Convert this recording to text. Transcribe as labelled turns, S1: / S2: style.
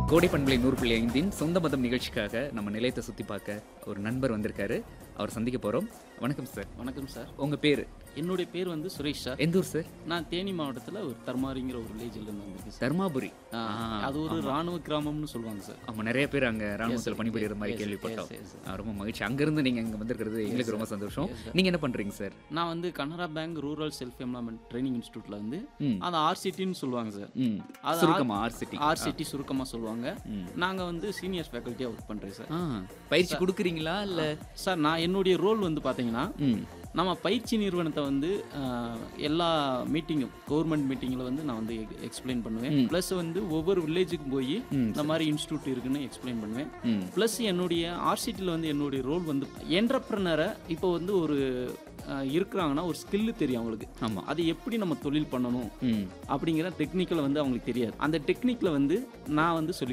S1: கோடை பண்பலை நூறு புள்ளி ஐந்தின் சொந்த மதம் நிகழ்ச்சிக்காக நம்ம நிலையத்தை சுற்றி பார்க்க ஒரு நண்பர் வந்திருக்காரு அவர் சந்திக்க போகிறோம் வணக்கம் சார்
S2: வணக்கம் சார்
S1: உங்கள் பேர்
S2: என்னுடைய பேர் வந்து சுரேஷ் சார்
S1: எந்த ஊர் சார்
S2: நான் தேனி மாவட்டத்தில் ஒரு தர்மாரிங்கிற ஒரு வில்லேஜில் இருந்து வந்திருக்கேன் சார்
S1: தர்மாபுரி
S2: ஆ, அது ஒரு ராணுவ கிராமம்னு சொல்லுவாங்க சார்
S1: ஆமாம் நிறைய பேர் அங்கே ராணுவத்தில்
S2: sir.
S1: பணிபுரியுற மாதிரி
S2: Yes,
S1: கேள்விப்பட்டோம்
S2: yes, yes,
S1: ஆ, ரொம்ப மகிழ்ச்சி அங்கேருந்து நீங்கள் இங்கே வந்திருக்கிறது எங்களுக்கு ரொம்ப சந்தோஷம் நீங்கள் என்ன பண்ணுறீங்க சார்
S2: நான் வந்து Canara bank rural self employment training இன்ஸ்டியூட்டில் வந்து
S1: ம்.
S2: அது ஆர்சிட்டின்னு சொல்லுவாங்க சார்
S1: ம்
S2: அது
S1: சுருக்கமா ஆர் சிட்டி
S2: ஆர்சிட்டி சுருக்கமாக சொல்லுவாங்க நாங்கள் வந்து சீனியர் ஃபேக்கல்ட்டியாக ஒர்க் பண்ணுறேன் சார்
S1: ஆ பயிற்சி கொடுக்குறீங்களா இல்லை
S2: சார் நான் என்னுடைய ரோல் வந்து பார்த்தீங்கன்னா
S1: ம்
S2: நம்ம பயிற்சி நிறுவனத்தை வந்து ஆஹ், எல்லா மீட்டிங்கும் கவர்மெண்ட் மீட்டிங்கில் வந்து நான் வந்து எக்ஸ்பிளைன் பண்ணுவேன் ப்ளஸ் வந்து ஒவ்வொரு வில்லேஜுக்கும் போய் இந்த மாதிரி இன்ஸ்டியூட் இருக்குன்னு எக்ஸ்பிளைன் பண்ணுவேன்
S1: ம்
S2: ப்ளஸ் என்னுடைய ஆர்சிட்டியில் வந்து என்னுடைய ரோல் வந்து என்டர்ப்ரனரை இப்போ வந்து ஒரு ஆஹ், இருக்கிறாங்கன்னா ஒரு ஸ்கில்லு தெரியும் அவங்களுக்கு
S1: ஆமாம்
S2: அது எப்படி நம்ம தொழில் பண்ணணும்
S1: ம்
S2: அப்படிங்கிற டெக்னிக்கலை வந்து அவங்களுக்கு தெரியாது அந்த டெக்னிக்கில் வந்து நான் வந்து சொல்லி